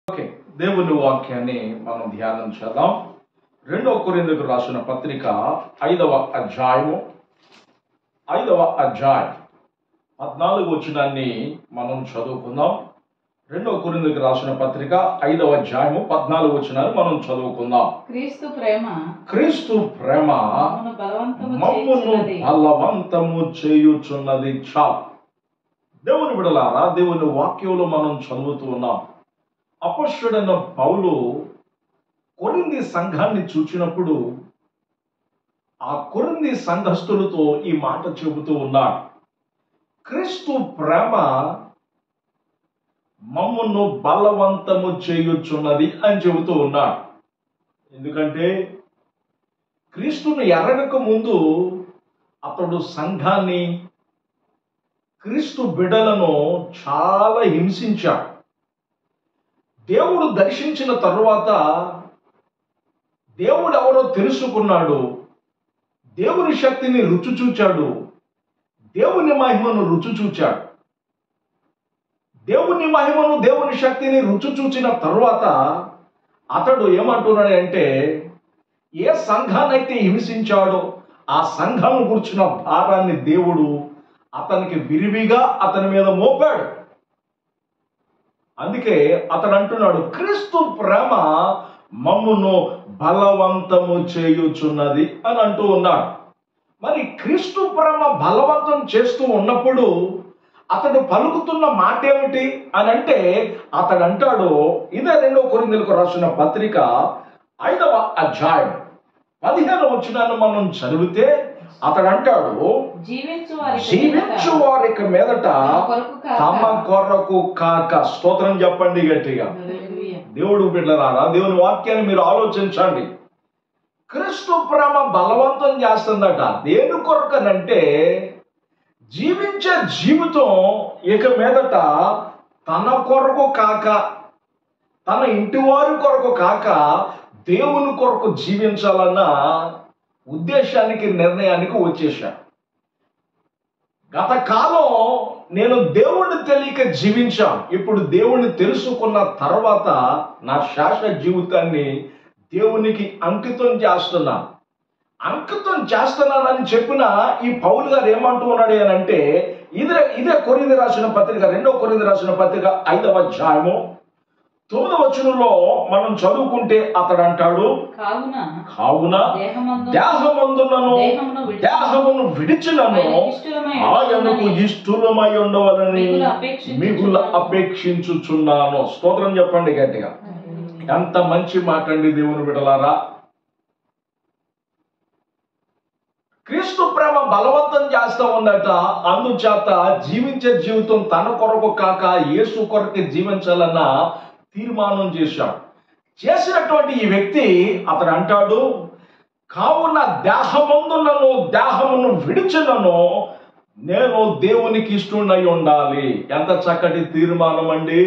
Okay దేవుని వాక్యాన్ని మనం ధ్యానం చేద్దాం రెండవ కొరిందుకు రాసిన పత్రిక ఐదవ అధ్యాయము ఐదవ అధ్యాయం పద్నాలుగు వచనాన్ని మనం చదువుకుందాం రెండవ కొరిందుకు రాసిన పత్రిక ఐదవ అధ్యాయము పద్నాలుగు వచనాన్ని మనం చదువుకుందాం క్రీస్తు ప్రేమ క్రీస్తు ప్రేమ మమ్మను బలవంతము మమ్మును చేయుచున్నది. బలవంతము చేయుచున్నది చాలు దేవుని బిడలారా దేవుని వాక్యంలో మనం చదువుతూ ఉన్నాం అపశ్రుడైన పౌలు కొరింది సంఘాన్ని చూచినప్పుడు ఆ కొరింది సంఘస్థులతో ఈ మాట చెబుతూ ఉన్నాడు క్రీస్తు ప్రేమ మమ్మను బలవంతము చేయుచున్నది అని చెబుతూ ఉన్నాడు ఎందుకంటే క్రీస్తును ఎరగక ముందు అతడు సంఘాన్ని క్రీస్తు బిడలను చాలా హింసించాడు దేవుడు దర్శించిన తరువాత దేవుడు ఎవరో తెలుసుకున్నాడు దేవుని శక్తిని రుచి చూచాడు దేవుని మహిమను రుచి చూచాడు దేవుని మహిమను దేవుని శక్తిని రుచి చూచిన తరువాత అతడు ఏమంటున్నాడు అంటే ఏ సంఘాన్నైతే హింసించాడో ఆ సంఘం గురించిన భారాన్ని దేవుడు అతనికి విరివిగా అతని మీద మోపాడు అందుకే అతడు అంటున్నాడు క్రీస్తు ప్రేమ మమ్మును బలవంతము చేయుచున్నది అని అంటూ ఉన్నాడు మరి క్రీస్తు ప్రేమ బలవంతం చేస్తూ ఉన్నప్పుడు అతడు పలుకుతున్న మాట ఏమిటి అని అంటే అతడు అంటాడు ఇదే రెండో కొరిందులకు రాసిన పత్రిక ఐదవ అధ్యాయం పదిహేను వచ్చినాన్ని మనం చదివితే అతడు అంటాడు జీవించు వారికి జీవించు వారికి మీదట కొరకు కాక. తమ కొరకు కాక స్తోత్రం చెప్పండి గట్టిగా హల్లెలూయా. దేవుడు బిడ్డలారా దేవుని వాక్యాన్ని మీరు ఆలోచించండి క్రీస్తు ప్రేమ బలవంతం చేస్తుందట దేని కొరకనంటే జీవించే జీవితం ఇక మీదట తన కొరకు కాక తన ఇంటి వారి కొరకు కాక దేవుని కొరకు జీవించాలన్న ఉద్దేశానికి నిర్ణయానికి వచ్చేసాడు గత కాలం నేను దేవుణ్ణి తెలియక జీవించాను ఇప్పుడు దేవుణ్ణి తెలుసుకున్న తర్వాత నా శాశ్వత జీవితాన్ని దేవునికి అంకితం చేస్తున్నా అంకితం చేస్తున్నానని చెప్పిన ఈ పౌలు గారు ఏమంటూ ఉన్నాడు అని అంటే ఇదే ఇదే కొరింది రాసిన పత్రిక రెండో కొరింది రాసిన పత్రిక ఐదవ అధ్యాయము తొమ్మిదవ వచనంలో మనం చదువుకుంటే అతడు అంటాడు కావున కావున దేహమందు దేహమందునను దేహమును విడిచి దేహమును విడిచినను ఆయనకు ఇష్టమై ఆయనకు ఉండవలెనని ఇష్టమై ఉండవలని మిగులు అపేక్షించుచున్నాను. మిగులు అపేక్షించుచున్నాను స్తోత్రం చెప్పండి గట్టిగా ఎంత మంచి మాట అండి దేవుని బిడలారా క్రీస్తు ప్రేమ బలవంతం చేస్తా ఉందట అందుచేత జీవించే జీవితం తన కొరకు కాక యేసు కొరకు జీవించాలన్న తీర్మానం చేశాడు చేసినటువంటి ఈ వ్యక్తి అతడు అంటాడు కావున దేహమందునను దేహమును విడిచినను నేను దేవునికి ఇష్టమై ఉండాలి ఎంత చక్కటి తీర్మానం అండి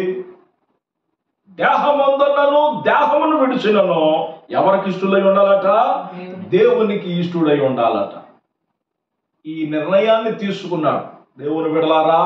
దేహమందునను దేహమును విడిచినను ఎవరికి ఇష్టలై ఉండాలట దేవునికి ఇష్టడై ఉండాలట ఈ నిర్ణయాన్ని తీసుకున్నాడు దేవుని విడలారా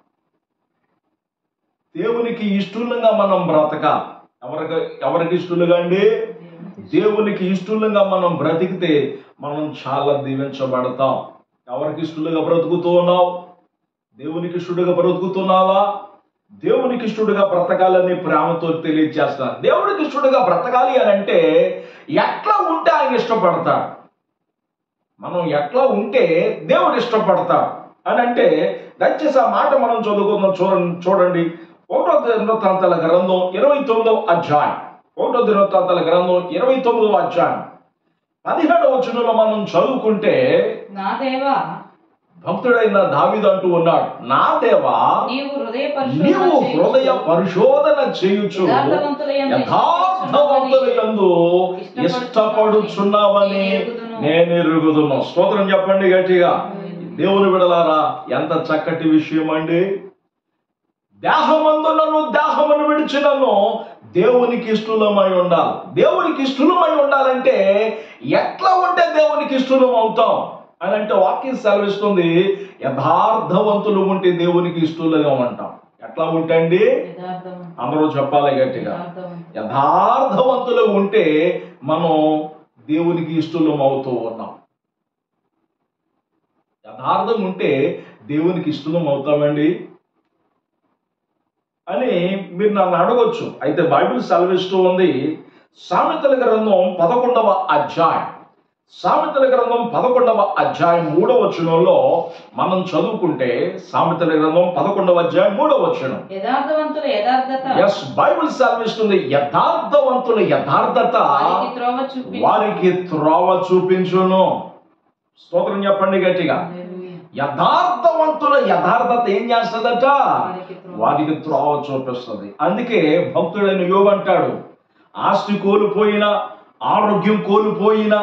దేవునికి ఇష్టంగా మనం బ్రతక ఎవరికి ఎవరికి ఇష్టలుగా అండి దేవునికి ఇష్టంగా మనం బ్రతికితే మనం చాలా దీవించబడతాం ఎవరికి ఇష్టలుగా బ్రతుకుతూ ఉన్నావు దేవునికి ఇష్టడుగా బ్రతుకుతున్నావా దేవునికి ఇష్టడుగా బ్రతకాలని ప్రేమతో తెలియజేస్తాను దేవునికి ఇష్టడుగా బ్రతకాలి అని అంటే ఎట్లా ఉంటే ఆయన ఇష్టపడతాడు మనం ఎట్లా ఉంటే దేవుడు ఇష్టపడతాడు అని అంటే దయచేసి ఆ మాట మనం చదువుకుందాం చూడండి చూడండి ఒకటో దినవృత్తాంతాల గ్రంథం ఇరవై తొమ్మిదవ అధ్యాయం ఒకటో దినవృత్తాంతాల గ్రంథం ఇరవై తొమ్మిదవ అధ్యాయం పదిహేడవ వచనంలో మనం చదువుకుంటే నా దేవా భక్తుడైన దావీదు అంటూ ఉన్నాడు నా దేవా నీవు హృదయ నీవు పరిశోధన హృదయ చేయుచు. పరిశోధన చేయుచు యథార్థవంతులయందు యథార్థవంతులయందు ఇష్టపడుచున్నావని నేను ఎరుగుదును స్తోత్రం చెప్పండి గట్టిగా దేవుని విడలారా ఎంత చక్కటి విషయం అండి దేహమందులను దేహమును విడిచినను దేవునికి ఇష్టలమై ఉండాలి దేవునికి ఇష్టలమై ఉండాలంటే ఎట్లా ఉంటే దేవునికి ఇష్టలం అవుతాం అని అంటే వాక్యం సెలవిస్తుంది యథార్థవంతులు ఉంటే దేవునికి ఇష్టలుగా ఉంటాం ఎట్లా ఉంటండి యథార్థవంతులు అందరూ చెప్పాలి గట్టిగా యథార్థవంతులు యథార్థవంతులు ఉంటే మనం దేవునికి ఇష్టలం అవుతూ ఉన్నాం యథార్థం ఉంటే దేవునికి ఇష్టలం అవుతామండి అని మీరు నన్ను అడగొచ్చు అయితే బైబిల్ సెలవిస్తూ ఉంది సామెతల గ్రంథం పదకొండవ అధ్యాయం సామెతల గ్రంథం పదకొండవ అధ్యాయం మూడవ వచనంలో మనం చదువుకుంటే సామెతల గ్రంథం పదకొండవ అధ్యాయం మూడవ వచనం యథార్థవంతుల యథార్థత ఎస్ బైబిల్ సెలవిస్తుంది యథార్థవంతుల యథార్థత వారికి త్రోవ చూపి వారికి త్రోవ చూపించును స్తోత్రం చెప్పండి గట్టిగా హల్లెలూయా. యథార్థవంతుల యథార్థత ఏం చేస్తుందట వారికి త్రోవ వారికి త్రోవ చూపిస్తుంది అందుకే భక్తుడైన యోగు అంటాడు ఆస్తి కోల్పోయిన ఆరోగ్యం కోల్పోయిన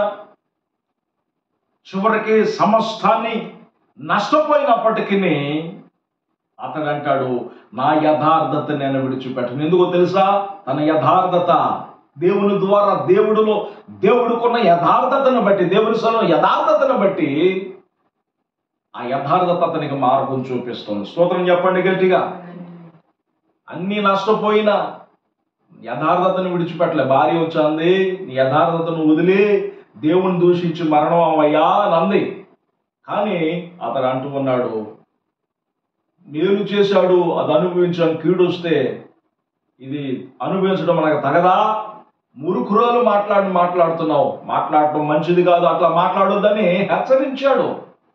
చివరికి సమస్తాన్ని నష్టపోయినప్పటికీ అతడు అంటాడు నా యథార్థత నేను విడిచిపెట్టను ఎందుకో తెలుసా తన యథార్థత దేవుని ద్వారా దేవుడిలో దేవుడికున్న యథార్థతను బట్టి దేవుని సొంత యథార్థతను బట్టి ఆ యథార్థత అతనికి మార్గం చూపిస్తుంది స్తోత్రం చెప్పండి గట్టిగా అన్ని నష్టపోయిన యథార్థతను విడిచిపెట్టలే భార్య వచ్చింది నీ యథార్థతను వదిలి దేవుని దూషించి మరణం అవయ్యా అని అంది కానీ అతడు అంటూ ఉన్నాడు మేలు చేశాడు అది అనుభవించాను కీడు వస్తే ఇది అనుభవించడం మనకు తగదా మురుకురాలు మాట్లాడి మాట్లాడుతున్నావు మాట్లాడటం మంచిది కాదు అట్లా మాట్లాడొద్దని హెచ్చరించాడు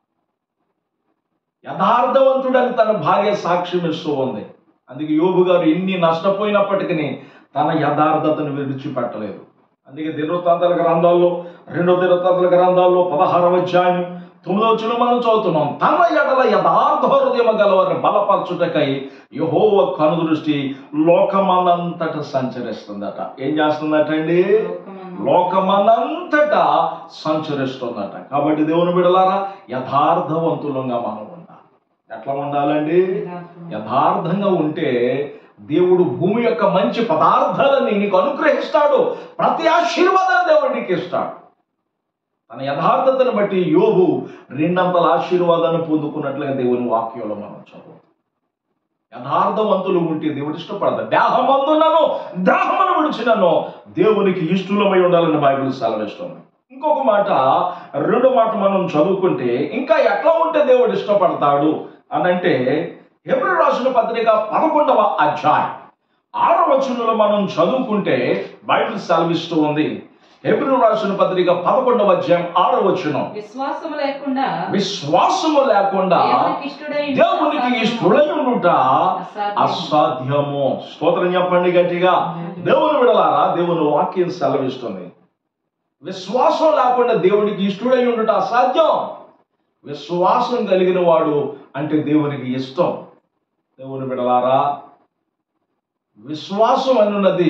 యథార్థవంతుడని తన భార్య సాక్ష్యం ఇస్తూ ఉంది అందుకే యోబు గారు ఎన్ని నష్టపోయినప్పటికీ తన యథార్థతను విడిచిపెట్టలేదు అందుకే దినవృత్తాంతాల గ్రంథాల్లో రెండో దినవృత్తాంతాల గ్రంథాల్లో పదహారవ అధ్యాయం తొమ్మిదవ వచ్చిన మనం చదువుతున్నాం తన ఎడల యథార్థ హృదయం గలవారిని బలపరచుటకై యహోవ కనుదృష్టి లోకమనంతట సంచరిస్తుందట ఏం చేస్తుందటండి లోకమందు లోకమనంతటా సంచరిస్తుందట కాబట్టి దేవుని బిడలారా యథార్థవంతులంగా మనం ఉండాలి ఎట్లా ఉండాలండి యథార్థవంతులు. యథార్థంగా ఉంటే దేవుడు భూమి యొక్క మంచి పదార్థాలని నీకు అనుగ్రహిస్తాడు ప్రతి ఆశీర్వాదాన్ని దేవుడు నీకు ఇస్తాడు తన యథార్థతను బట్టి యోబు రెండంతల ఆశీర్వాదాన్ని పొందుకున్నట్లుగా దేవుని వాక్యంలో మనం చదువు యథార్థవంతులు ఉంటే దేవుడు ఇష్టపడతాడు దాహమందున్నను దాహమును విడిచినను దేవునికి ఇష్టలమై ఉండాలని బైబిల్ సెలవిస్తుంది ఇంకొక మాట రెండో మాట మనం చదువుకుంటే ఇంకా ఎట్లా ఉంటే దేవుడు ఇష్టపడతాడు అని అంటే హెబ్రి రాసిన పత్రిక పదకొండవ అధ్యాయం ఆరో వచనంలో మనం చదువుకుంటే బైబిల్ సెలవిస్తూ ఉంది హెబ్రి రాసిన పత్రిక పదకొండవ అధ్యాయం ఆరో వచనం విశ్వాసము లేకుండా విశ్వాసము లేకుండా దేవునికి ఇష్టడై ఉండుట దేవునికి అసాధ్యము. ఇష్టడై ఉండుట అసాధ్యము. అసాధ్యము స్తోత్రం చెప్పండి గట్టిగా దేవుని విడలారా దేవుని వాక్యం సెలవిస్తుంది విశ్వాసం లేకుండా దేవునికి ఇష్టడై ఉండుట అసాధ్యం విశ్వాసం కలిగిన వాడు అంటే దేవునికి ఇష్టం దేవుని విడలారా విశ్వాసం అనున్నది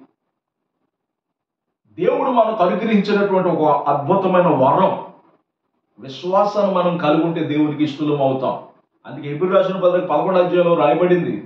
దేవుడు మనకు అనుగ్రహించినటువంటి ఒక అద్భుతమైన వరం విశ్వాసాన్ని మనం కలిగి ఉంటే దేవునికి ఇష్టలం అవుతాం అందుకే ఎప్పుడు రాసిన పదవి పదకొండు అధ్యాయంలో రాయబడింది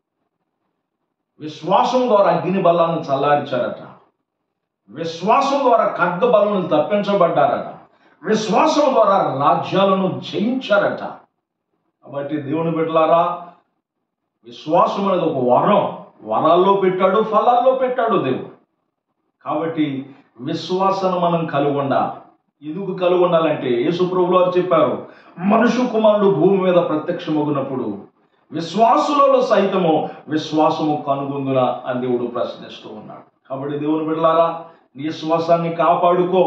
విశ్వాసం ద్వారా అగ్ని బలాన్ని చల్లార్చారట విశ్వాసం ద్వారా ఖడ్గ బలను తప్పించబడ్డారట విశ్వాసం ద్వారా రాజ్యాలను జయించారట కాబట్టి దేవుని బిడ్డలారా విశ్వాసం అనేది ఒక వరం వరాల్లో పెట్టాడు ఫలాల్లో పెట్టాడు దేవుడు కాబట్టి విశ్వాసాన్ని మనం కలిగి ఉండాలి ఎందుకు కలిగి ఉండాలంటే యేసుప్రభులు వారు చెప్పారు మనుషు కుమారుడు భూమి మీద ప్రత్యక్షమగునప్పుడు విశ్వాసులలో సైతము విశ్వాసము కనుగొందున అని దేవుడు ప్రశ్నిస్తూ ఉన్నాడు కాబట్టి దేవుని బిడ్డలారా నీ విశ్వాసాన్ని కాపాడుకో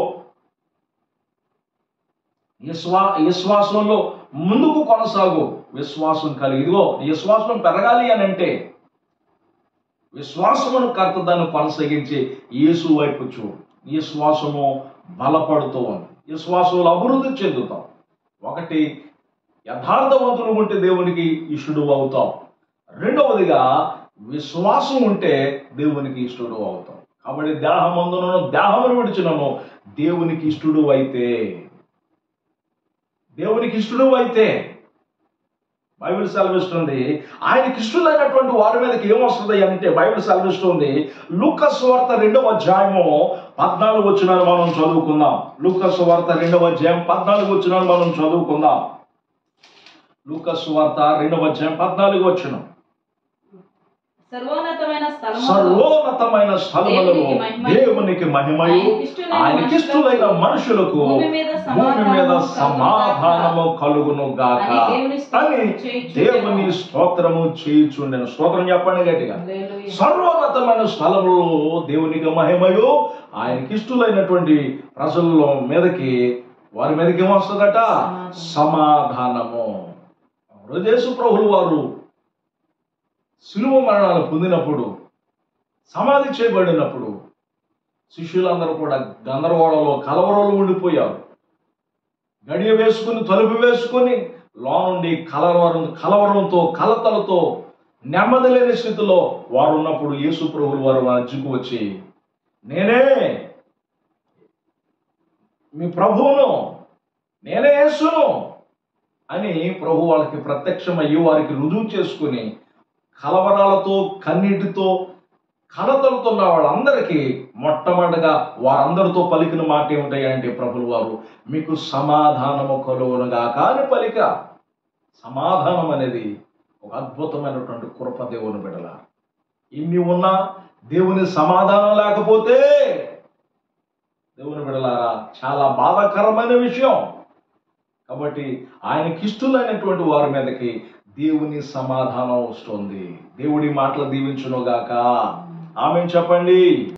విశ్వా విశ్వాసంలో ముందుకు కొనసాగు విశ్వాసం కలిగి ఇదిగో నీ విశ్వాసం పెరగాలి అని అంటే విశ్వాసమును కర్త దాన్ని కొనసాగించి యేసు వైపు చూడు నీ విశ్వాసము బలపడుతూ ఉంది విశ్వాసంలో అభివృద్ధి చెందుతాం ఒకటి యథార్థవంతులు ఉంటే దేవునికి ఇష్టడు అవుతాం రెండవదిగా విశ్వాసం ఉంటే దేవునికి ఇష్టడు అవుతాం కాబట్టి దేహమందునను దేహమును విడిచినను దేవునికి ఇష్టడు అయితే దేవునికి ఇష్టడు అయితే బైబిల్ సెలవిస్తుంది ఆయనకి ఇష్టలైనటువంటి వారి మీదకి ఏమొస్తుంది అంటే బైబిల్ సెలవిస్తుంది లూకస్ వార్త రెండవ అధ్యాయము పద్నాలుగు వచ్చినాలు మనం చదువుకుందాం లూకస్ వార్త రెండవ అధ్యాయం పద్నాలుగు వచ్చినాలు మనం చదువుకుందాం లూకస్ వార్త రెండవ అధ్యాయం పద్నాలుగు వచ్చిన సర్వోన్నతమైన స్థలములో సర్వోన్నతమైన స్థలములలో దేవునికి మహిమయు, దేవునికి మహిమయు ఆయనకిష్టులైన ఆయనకిష్టులైన మనుషులకు భూమి మీద భూమి మీద సమాధానము సమాధానము కలుగును గాక అని దేవుని స్తోత్రము అని చేయుచుండెను. దేవుని స్తోత్రము చేయుచుండెను స్తోత్రం చెప్పండి గట్టిగా హల్లెలూయా. సర్వోన్నతమైన స్థలములో దేవునికి మహిమయు ఆయనకి ఇష్టలైనటువంటి ప్రజల మీదకి వారి మీదకి ఏమొస్తుందట సమాధానము హృదయసు ప్రభులు వారు శిలువ మరణాలు పొందినప్పుడు సమాధి చేయబడినప్పుడు శిష్యులందరూ కూడా గందరగోళంలో కలవరంలో ఉండిపోయారు గడియ వేసుకుని తలుపు వేసుకుని లో నుండి కలవరం కలవరంతో కలతలతో నెమ్మది లేని స్థితిలో వారు ఉన్నప్పుడు యేసు ప్రభులు వారు మధ్యకు వచ్చి నేనే మీ ప్రభువును నేనే యేసును అని ప్రభు వాళ్ళకి ప్రత్యక్షమయ్యి వారికి రుజువు చేసుకుని కలవరాలతో కన్నీటితో కలతలతో ఉన్న వాళ్ళందరికీ మొట్టమొదటిగా వారందరితో పలికిన మాట ఏమిటాయంటే ప్రభులు వారు మీకు సమాధానము కలుగునుగాక అని పలిక సమాధానం అనేది ఒక అద్భుతమైనటువంటి కృప దేవుని బిడల ఇన్ని ఉన్నా దేవుని సమాధానం లేకపోతే దేవుని బిడలారా చాలా బాధాకరమైన విషయం కాబట్టి ఆయనకిష్టులైనటువంటి వారి మీదకి దేవుని సమాధానం వస్తుంది దేవుడి మాటలు దీవించునుగాక ఆమె చెప్పండి